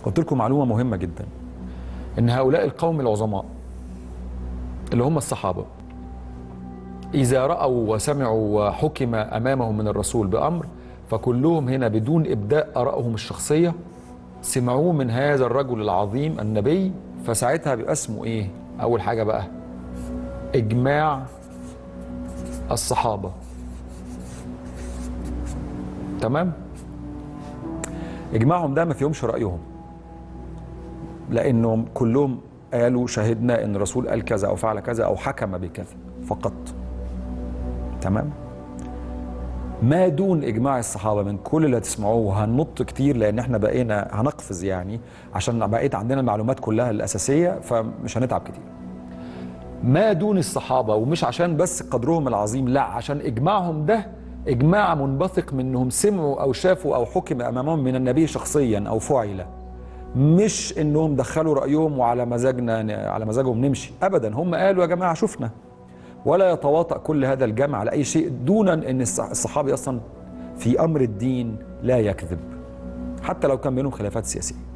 قلت لكم معلومه مهمه جدا ان هؤلاء القوم العظماء اللي هم الصحابه اذا راوا وسمعوا وحكم امامهم من الرسول بامر فكلهم هنا بدون ابداء ارائهم الشخصيه سمعوه من هذا الرجل العظيم النبي فساعتها بيبقى اسمه ايه اول حاجه بقى اجماع الصحابه تمام اجماعهم ده ما فيهمش رايهم لانهم كلهم قالوا شهدنا ان الرسول قال كذا او فعل كذا او حكم بكذا فقط تمام ما دون اجماع الصحابه من كل اللي هتسمعوه وهننط كتير لان احنا بقينا هنقفز يعني عشان بقيت عندنا المعلومات كلها الاساسيه فمش هنتعب كتير ما دون الصحابه ومش عشان بس قدرهم العظيم لا عشان اجماعهم ده اجماع منبثق من انهم سمعوا او شافوا او حكم امامهم من النبي شخصيا او فعل مش انهم دخلوا رايهم وعلى مزاجنا على مزاجهم نمشي ابدا هم قالوا يا جماعه شفنا ولا يتواطأ كل هذا الجمع على اي شيء دون ان الصحابي اصلا في امر الدين لا يكذب حتى لو كان بينهم خلافات سياسيه